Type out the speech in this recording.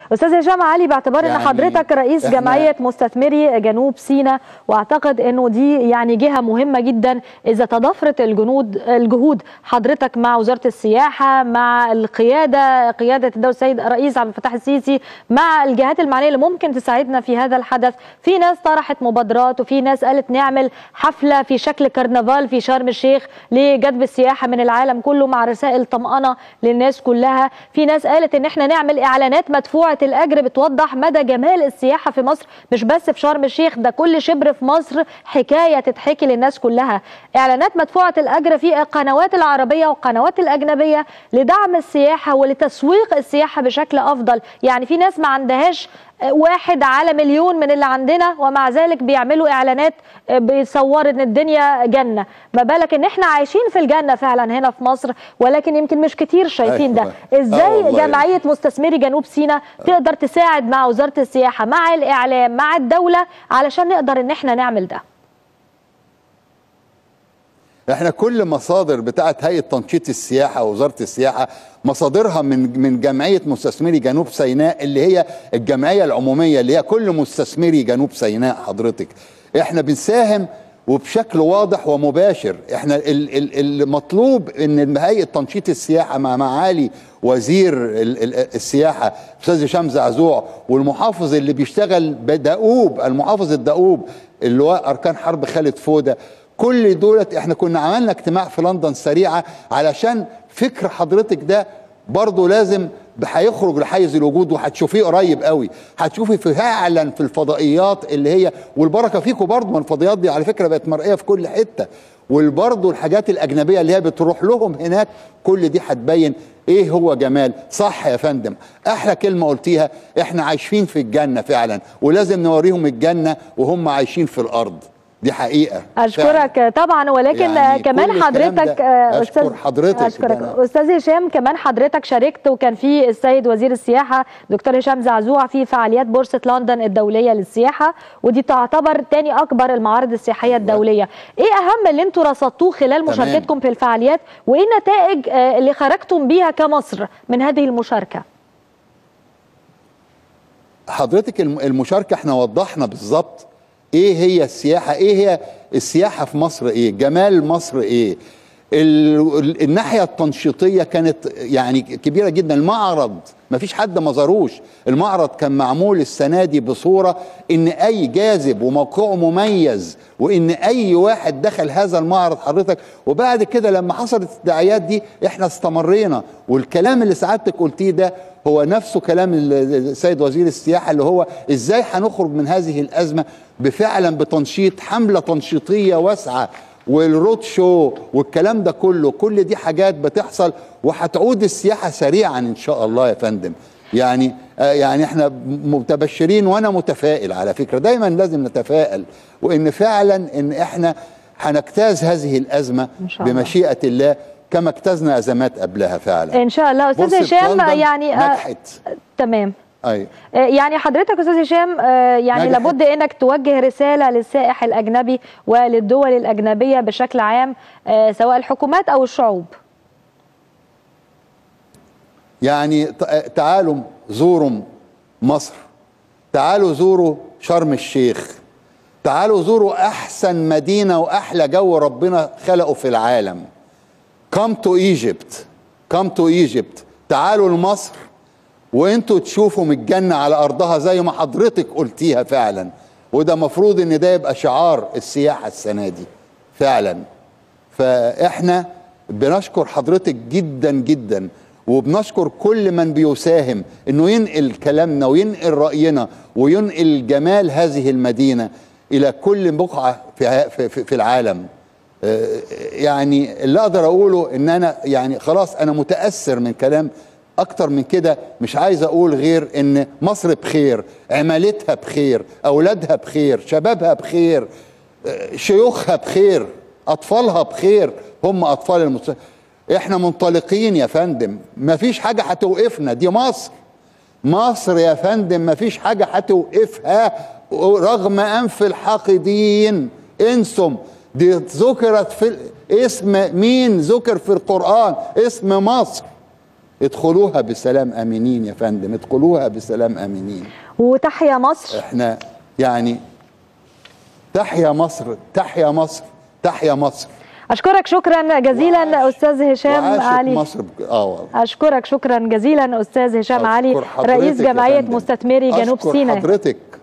استاذ هشام علي باعتبار ان يعني حضرتك رئيس إحنا- جمعيه مستثمري جنوب سيناء واعتقد انه دي يعني جهه مهمه جدا اذا تضافرت الجنود الجهود حضرتك مع وزاره السياحه مع القياده قياده الدوله السيد الرئيس عبد الفتاح السيسي مع الجهات المعنيه اللي ممكن تساعدنا في هذا الحدث في ناس طرحت مبادرات وفي ناس قالت نعمل حفله في شكل كرنفال في شرم الشيخ لجذب السياحه من العالم كله مع رسائل طمأنه للناس كلها في ناس قالت ان احنا نعمل اعلانات مدفوعه الاجر بتوضح مدى جمال السياحه في مصر مش بس في شرم الشيخ ده كل شبر في مصر حكايه تتحكي للناس كلها اعلانات مدفوعه الاجر في القنوات العربيه والقنوات الاجنبيه لدعم السياحه ولتسويق السياحه بشكل افضل يعني في ناس ما عندهاش واحد على مليون من اللي عندنا ومع ذلك بيعملوا اعلانات بيصور ان الدنيا جنه ما بالك ان احنا عايشين في الجنه فعلا هنا في مصر ولكن يمكن مش كتير شايفين ده أيوة. آه ازاي والله. جمعيه مستثمري جنوب سيناء تقدر تساعد مع وزاره السياحه مع الاعلام مع الدوله علشان نقدر ان احنا نعمل ده احنا كل مصادر بتاعه هيئه تنشيط السياحه ووزاره السياحه مصادرها من من جمعيه مستثمري جنوب سيناء اللي هي الجمعيه العموميه اللي هي كل مستثمري جنوب سيناء حضرتك احنا بنساهم وبشكل واضح ومباشر احنا ال- ال- المطلوب ان هيئه تنشيط السياحه مع معالي وزير ال- ال- السياحه استاذ هشام زعزوع والمحافظ اللي بيشتغل بدؤوب المحافظ الدؤوب اللي هو اركان حرب خالد فوده كل دولت احنا كنا عملنا اجتماع في لندن سريعه علشان فكر حضرتك ده برضه لازم هيخرج لحيز الوجود وهتشوفيه قريب قوي هتشوفي فعلا في الفضائيات اللي هي والبركه فيكم برضه ما الفضائيات دي على فكره بقت مرئيه في كل حته وبرضه الحاجات الاجنبيه اللي هي بتروح لهم هناك كل دي هتبين ايه هو جمال صح يا فندم احلى كلمه قلتيها احنا عايشين في الجنه فعلا ولازم نوريهم الجنه وهم عايشين في الارض دي حقيقه فعلاً. اشكرك طبعا ولكن يعني يعني كل كمان الكلام ده حضرتك آه، أشكر حضرتك اشكرك ده أنا- استاذ هشام كمان حضرتك شاركت وكان في السيد وزير السياحه دكتور هشام زعزوع في فعاليات بورصه لندن الدوليه للسياحه ودي تعتبر تاني اكبر المعارض السياحيه الدوليه ايه اهم اللي انتوا رصدتوه خلال تمام. مشاركتكم في الفعاليات وايه النتائج آه، اللي خرجتم بيها كمصر من هذه المشاركه حضرتك الم- المشاركه احنا وضحنا بالظبط ايه هي السياحه ايه هي السياحه في مصر ايه جمال مصر ايه ال- ال- الناحيه التنشيطيه كانت يعني كبيره جدا المعرض ما فيش حد ما زاروش المعرض كان معمول السنه دي بصوره ان اي جاذب وموقعه مميز وان اي واحد دخل هذا المعرض حضرتك وبعد كده لما حصلت الدعايات دي احنا استمرينا والكلام اللي سعادتك قلتيه ده هو نفسه كلام ال- السيد وزير السياحه اللي هو ازاي هنخرج من هذه الازمه بفعلا بتنشيط حمله تنشيطيه واسعه والرود شو والكلام ده كله كل دي حاجات بتحصل وهتعود السياحه سريعا ان شاء الله يا فندم يعني آه يعني احنا متبشرين وانا متفائل على فكره دايما لازم نتفائل وان فعلا ان احنا هنجتاز هذه الازمه إن شاء الله. بمشيئه الله كما اجتزنا ازمات قبلها فعلا ان شاء الله استاذ بورصة هشام لندن يعني آه، نجحت تمام ايوه آه، يعني حضرتك استاذ هشام آه، يعني نجحت. لابد انك توجه رساله للسائح الاجنبي وللدول الاجنبيه بشكل عام آه، سواء الحكومات او الشعوب يعني ت- تعالوا زوروا مصر تعالوا زوروا شرم الشيخ تعالوا زوروا احسن مدينه واحلى جو ربنا خلقه في العالم come to Egypt come to Egypt تعالوا لمصر وانتوا تشوفوا من الجنه على ارضها زي ما حضرتك قلتيها فعلا وده مفروض ان ده يبقى شعار السياحه السنه دي فعلا فاحنا بنشكر حضرتك جدا جدا وبنشكر كل من بيساهم انه ينقل كلامنا وينقل راينا وينقل جمال هذه المدينه الى كل بقعه في في, في العالم آه، يعني اللي اقدر اقوله ان انا يعني خلاص انا متاثر من كلام اكتر من كده مش عايز اقول غير ان مصر بخير عمالتها بخير اولادها بخير شبابها بخير آه، شيوخها بخير اطفالها بخير هم اطفال المست... احنا منطلقين يا فندم مفيش حاجه هتوقفنا دي مصر مصر يا فندم مفيش حاجه هتوقفها رغم انف الحاقدين انسم دي ذكرت في ال- اسم مين ذكر في القران اسم مصر ادخلوها بسلام امنين يا فندم ادخلوها بسلام امنين وتحيا مصر احنا يعني تحيا مصر تحيا مصر تحيا مصر اشكرك شكرا جزيلا وعاش- استاذ هشام وعاشت علي مصر بك... اه والله اشكرك شكرا جزيلا استاذ هشام علي أشكر حضرتك رئيس يا جمعيه فندم. مستثمري جنوب أشكر سيناء حضرتك